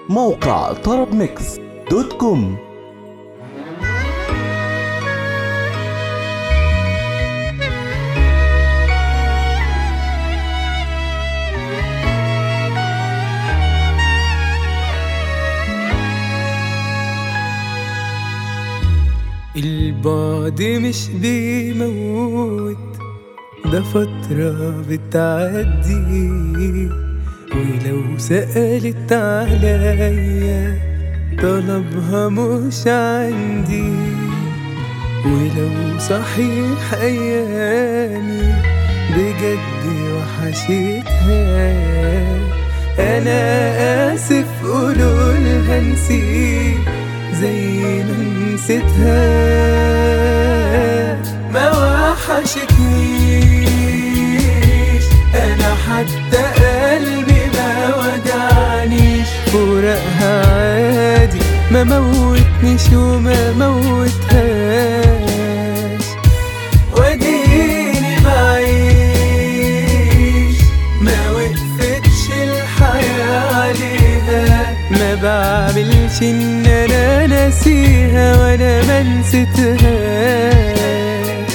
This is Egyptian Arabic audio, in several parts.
موقع طرب ميكس دوت كوم البعد مش بيموت ده فترة بتعدي ولو سألت عليا طلبها مش عندي ولو صحيح أيامي بجد وحشتها أنا آسف قولولها نسيت زي ما نسيتها ما وحشتنيش أنا حتى قلبي ما وجعنيش فراقها عادي ما موتنيش وما موتهاش وديني بعيش ما وقفتش الحياة عليها ما بعملش ان انا ناسيها وانا ما نسيتهاش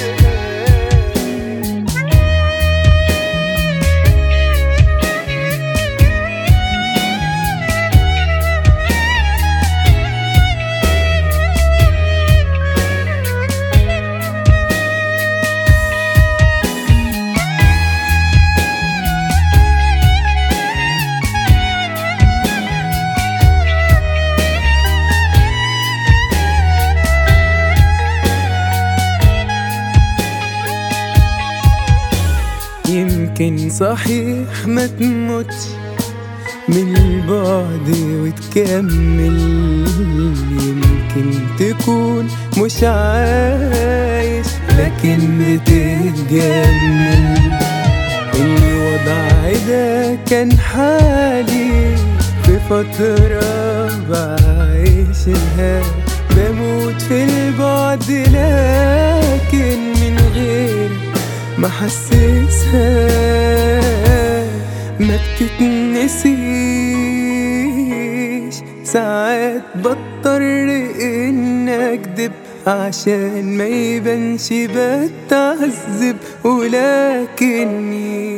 يمكن صحيح ما تموتش من البعد وتكمل يمكن تكون مش عايش لكن بتتجمل الوضع ده كان حالي في فترة بعيشها بموت في البعد لكن من غير ما حسسها ما بتتنسيش ساعات بضطر ان اكدب عشان ما يبانش بتعذب ولكني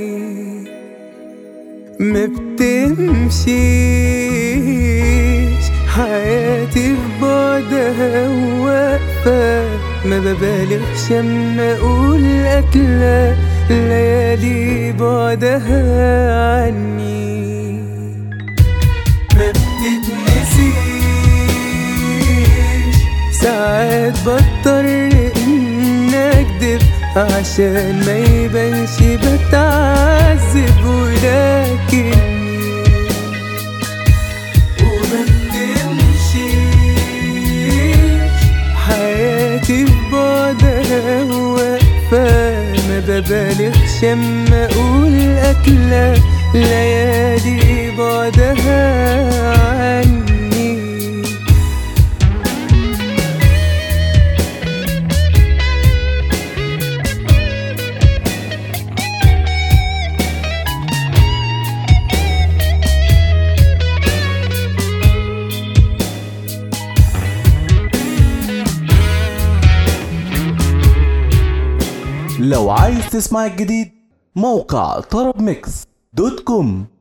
ما بتمشيش حياتي في بعدها واقفة ما ببالغش اما اقول اكلة ليالي بعدها عني ما بتتنسيش ساعات بضطر ان اكدب عشان ما يبانش بتعذب ولكني وما بتمشيش حياتي في بعدها واقفة ما ببالغش اما اقول اكلة ليالي بعدها عني لو عايز تسمع الجديد موقع طرب ميكس دوت كوم